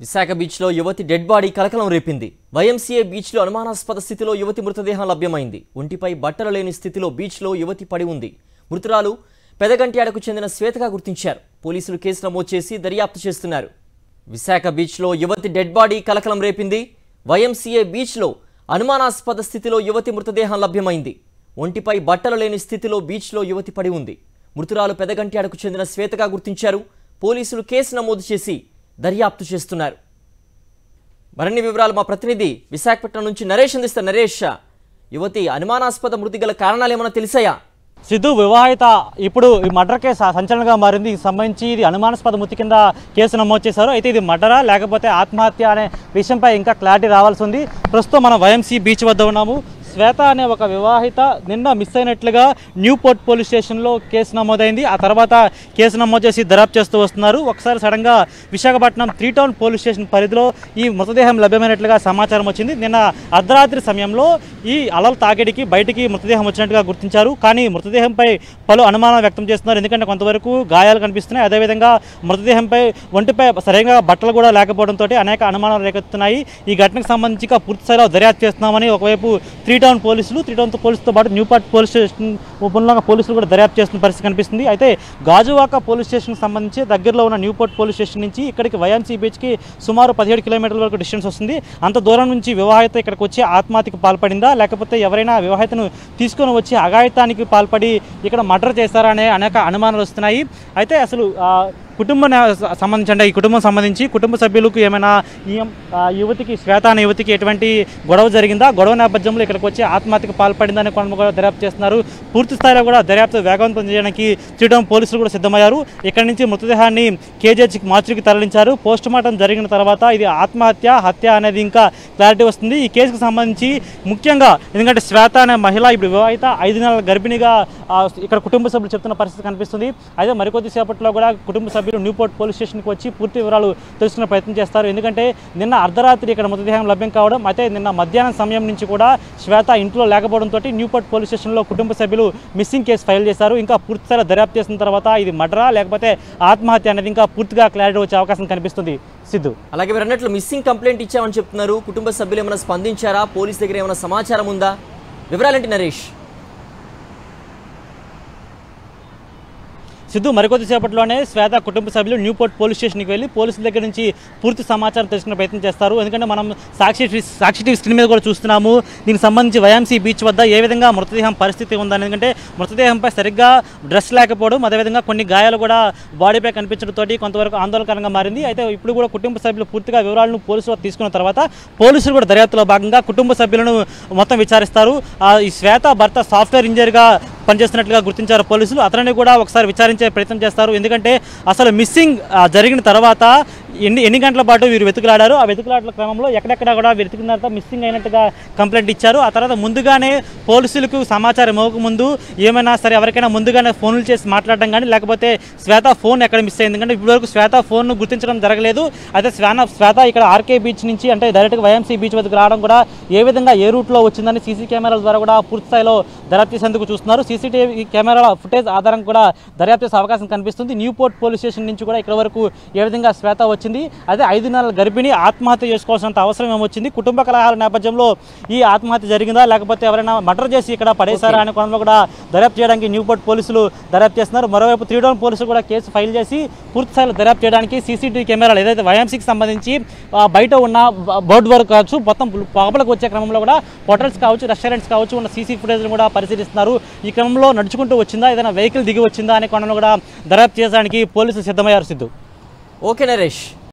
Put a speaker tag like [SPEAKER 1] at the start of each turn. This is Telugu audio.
[SPEAKER 1] విశాఖ బీచ్లో యువతి డెడ్ బాడీ కలకలం రేపింది వైఎంసీఏ బీచ్లో అనుమానాస్పద స్థితిలో యువతి మృతదేహం లభ్యమైంది ఒంటిపై బట్టలు లేని స్థితిలో బీచ్లో యువతి పడి ఉంది మృతురాలు పెదగంట్యాడకు చెందిన శ్వేతగా గుర్తించారు పోలీసులు కేసు నమోదు చేసి దర్యాప్తు చేస్తున్నారు విశాఖ బీచ్లో యువతి డెడ్ బాడీ కలకలం రేపింది వైఎంసీఏ బీచ్లో అనుమానాస్పద స్థితిలో యువతి మృతదేహం లభ్యమైంది ఒంటిపై బట్టలు లేని స్థితిలో బీచ్లో యువతి పడి ఉంది మృతురాలు పెదగంట్యాడకు చెందిన శ్వేతగా గుర్తించారు పోలీసులు కేసు నమోదు చేసి దర్యాప్తు చేస్తున్నారు మరిన్ని వివరాలు మా ప్రతినిధి విశాఖపట్నం నుంచి నరేష్ అందిస్తారు నరేష్ యువతి అనుమానాస్పద మృతి గల కారణాలు ఏమైనా తెలిసాయా
[SPEAKER 2] సిద్ధు వివాహిత ఇప్పుడు ఈ మర్డర్ కేసు సంచలనంగా మారింది దీనికి సంబంధించి ఇది అనుమానాస్పద మృతి కింద కేసు నమోదు చేశారు అయితే ఇది మర్డరా లేకపోతే ఆత్మహత్య అనే విషయంపై ఇంకా క్లారిటీ రావాల్సి ఉంది ప్రస్తుతం మనం వైఎంసీ బీచ్ వద్ద ఉన్నాము శ్వేత అనే ఒక వివాహిత నిన్న మిస్ అయినట్లుగా న్యూ పోర్ట్ పోలీస్ స్టేషన్లో కేసు నమోదైంది ఆ తర్వాత కేసు నమోదు చేసి దర్యాప్తు చేస్తూ వస్తున్నారు ఒకసారి సడన్గా Visakhapatnam three town police station పరిధిలో ఈ మృతదేహం లభ్యమైనట్లుగా సమాచారం వచ్చింది నిన్న అర్ధరాత్రి సమయంలో ఈ అలల తాకిడికి బయటికి మృతదేహం వచ్చినట్టుగా గుర్తించారు కానీ మృతదేహంపై పలు అనుమానాలు వ్యక్తం చేస్తున్నారు ఎందుకంటే కొంతవరకు గాయాలు కనిపిస్తున్నాయి అదేవిధంగా మృతదేహంపై ఒంటిపై సరైన బట్టలు కూడా లేకపోవడంతో అనేక అనుమానాలు రేకెత్తున్నాయి ఈ ఘటనకు సంబంధించి ఇంకా పూర్తి స్థాయిలో దర్యాప్తు చేస్తున్నామని ఒకవైపు త్రీ టౌన్ పోలీసులు త్రీ టౌన్ పోలీసుతో పాటు న్యూపార్ట్ పోలీస్ స్టేషన్ ఉపంలో పోలీసులు కూడా దర్యాప్తు చేస్తున్న పరిస్థితి కనిపిస్తుంది అయితే గాజువాక పోలీస్ స్టేషన్కి సంబంధించి దగ్గరలో ఉన్న న్యూపోర్ట్ పోలీస్ స్టేషన్ నుంచి ఇక్కడికి వైఎన్సీ బీచ్కి సుమారు పదిహేడు కిలోమీటర్ల వరకు డిస్టెన్స్ వస్తుంది అంత దూరం నుంచి వివాహిత ఇక్కడికి వచ్చి ఆత్మహత్యకు పాల్పడిందా లేకపోతే ఎవరైనా వివాహితను తీసుకొని వచ్చి అఘాయితానికి పాల్పడి ఇక్కడ మర్డర్ చేస్తారా అనే అనేక అనుమానాలు వస్తున్నాయి అయితే అసలు ఆ, కుటుంబ నే- సంబంధించి అంటే ఈ కుటుంబం సంబంధించి కుటుంబ సభ్యులకు ఏమైనా ఈ ఆ, యువతికి శ్వేత అనే యువతికి ఎటువంటి గొడవ జరిగిందా గొడవ నేపథ్యంలో ఇక్కడికి వచ్చి ఆత్మహత్యకు పాల్పడిందనే కోణంలో కూడా దర్యాప్తు చేస్తున్నారు పూర్తి స్థాయిలో కూడా దర్యాప్తు వేగవంతం చేయడానికి శ్రీటౌన్ పోలీసులు కూడా సిద్ధమయ్యారు ఇక్కడి నుంచి మృతదేహాన్ని కేజీహెచ్కి మార్చుకి తరలించారు పోస్ట్ మార్టం జరిగిన తర్వాత ఇది ఆత్మహత్య హత్య అనేది ఇంకా క్లారిటీ వస్తుంది ఈ కేసుకు సంబంధించి ముఖ్యంగా ఎందుకంటే శ్వేత అనే మహిళ ఇప్పుడు వివాహిత ఐదు నెలల గర్భిణిగా ఆ, ఇక్కడ కుటుంబ సభ్యులు చెప్తున్న పరిస్థితి కనిపిస్తుంది అయితే మరికొద్ది సేపట్లో కూడా కుటుంబ సభ్యులు న్యూపోర్ట్ పోలీస్ స్టేషన్కి వచ్చి పూర్తి వివరాలు తెలుసుకునే ప్రయత్నం చేస్తారు ఎందుకంటే నిన్న అర్ధరాత్రి ఇక్కడ మృతదేహం లభ్యం కావడం అయితే నిన్న మధ్యాహ్నం సమయం నుంచి కూడా శ్వేత ఇంట్లో లేకపోవడంతో న్యూపోర్ట్ పోలీస్ స్టేషన్లో కుటుంబ సభ్యులు మిస్సింగ్ కేసు ఫైల్ చేశారు ఇంకా పూర్తి స్థాయిలో దర్యాప్తు చేసిన తర్వాత ఇది మర్డరా లేకపోతే ఆత్మహత్య అనేది ఇంకా పూర్తిగా క్లారిటీ వచ్చే అవకాశం కనిపిస్తుంది సిద్ధు
[SPEAKER 1] అలాగే మీరు అన్నట్లు మిస్సింగ్ కంప్లైంట్ ఇచ్చామని చెప్తున్నారు కుటుంబ సభ్యులు ఏమైనా స్పందించారా పోలీస్ దగ్గర ఏమైనా సమాచారం ఉందా వివరాలేంటి నరేష్
[SPEAKER 2] సిద్ధు మరికొద్ది సేపట్లోనే శ్వేత కుటుంబ సభ్యులు న్యూపోర్ట్ పోలీస్ స్టేషన్కి వెళ్ళి పోలీసుల దగ్గర నుంచి పూర్తి సమాచారం తెలుసుకునే ప్రయత్నం చేస్తారు ఎందుకంటే మనం Sakshi T- Sakshi TV screen మీద కూడా చూస్తున్నాము దీనికి సంబంధించి వైఎంసీ బీచ్ వద్ద ఏ విధంగా మృతదేహం పరిస్థితి ఉందని ఎందుకంటే మృతదేహంపై సరిగ్గా డ్రెస్ లేకపోవడం అదేవిధంగా కొన్ని గాయాలు కూడా బాడీపై కనిపించడంతో కొంతవరకు ఆందోళనకరంగా మారింది అయితే ఇప్పుడు కూడా కుటుంబ సభ్యులు పూర్తిగా వివరాలను పోలీసులు తీసుకున్న తర్వాత పోలీసులు కూడా దర్యాప్తులో భాగంగా కుటుంబ సభ్యులను మొత్తం విచారిస్తారు ఆ, ఈ శ్వేత భర్త సాఫ్ట్వేర్ ఇంజనీర్గా పనిచేస్తున్నట్లుగా గుర్తించారు పోలీసులు అతన్ని కూడా ఒకసారి విచారించే ప్రయత్నం చేస్తారు ఎందుకంటే అసలు మిస్సింగ్ ఆ, జరిగిన తర్వాత ఎన్ని ఎన్ని గంటల పాటు వీరు వెతుకులాడారు ఆ వెతుకులాటల క్రమంలో ఎక్కడెక్కడ కూడా వెతికిన తర్వాత మిస్సింగ్ అయినట్టుగా కంప్లైంట్ ఇచ్చారు ఆ తర్వాత ముందుగానే పోలీసులకు సమాచారం ఇవ్వకముందు ఏమైనా సరే ఎవరికైనా ముందుగానే ఫోన్లు చేసి మాట్లాడడం కానీ లేకపోతే శ్వేత ఫోన్ ఎక్కడ మిస్ అయింది ఎందుకంటే ఇప్పటివరకు శ్వేత ఫోన్ను గుర్తించడం జరగలేదు అయితే శ్వేన శ్వేత ఇక్కడ ఆర్కే బీచ్ నుంచి అంటే డైరెక్ట్గా వైఎంసీ బీచ్ వద్దకు రావడం కూడా ఏ విధంగా ఏ రూట్లో వచ్చిందని సీసీ కెమెరాల ద్వారా కూడా పూర్తి స్థాయిలో దర్యాప్తు చేసేందుకు చూస్తున్నారు సీసీటీవీ కెమెరాల ఫుటేజ్ ఆధారంగా కూడా దర్యాప్తు చేసే అవకాశం కనిపిస్తుంది న్యూపోర్ట్ పోలీస్ స్టేషన్ నుంచి కూడా ఇక్కడ వరకు ఏ విధంగా శ్వేత వచ్చింది అదే ఐదు నెలల గర్భిణి ఆత్మహత్య చేసుకోవాల్సినంత అవసరం ఏమొచ్చింది కుటుంబ కలహాల నేపథ్యంలో ఈ ఆత్మహత్య జరిగిందా లేకపోతే ఎవరైనా మర్డర్ చేసి ఇక్కడ పడేశారా అనే కోణంలో కూడా దర్యాప్తు చేయడానికి న్యూపోర్ట్ పోలీసులు దర్యాప్తు చేస్తున్నారు మరోవైపు త్రీ డౌన్ పోలీసులు కూడా కేసు ఫైల్ చేసి పూర్తి స్థాయిలో దర్యాప్తు చేయడానికి సీసీటీవీ కెమెరాలు ఏదైతే వైఎంసీకి సంబంధించి ఆ, బయట ఉన్న బోర్డు వరకు కావచ్చు మొత్తం లోపలికి వచ్చే క్రమంలో కూడా హోటల్స్ కావచ్చు రెస్టారెంట్స్ కావచ్చు ఉన్న సీసీ ఫుటేజ్ను కూడా పరిశీలిస్తున్నారు ఈ క్రమంలో నడుచుకుంటూ వచ్చిందా ఏదైనా వెహికల్ దిగి వచ్చిందా అనే కోణంలో కూడా దర్యాప్తు చేయడానికి పోలీసులు సిద్ధమయ్యారు సిద్ధు
[SPEAKER 1] ఓకే నరేష్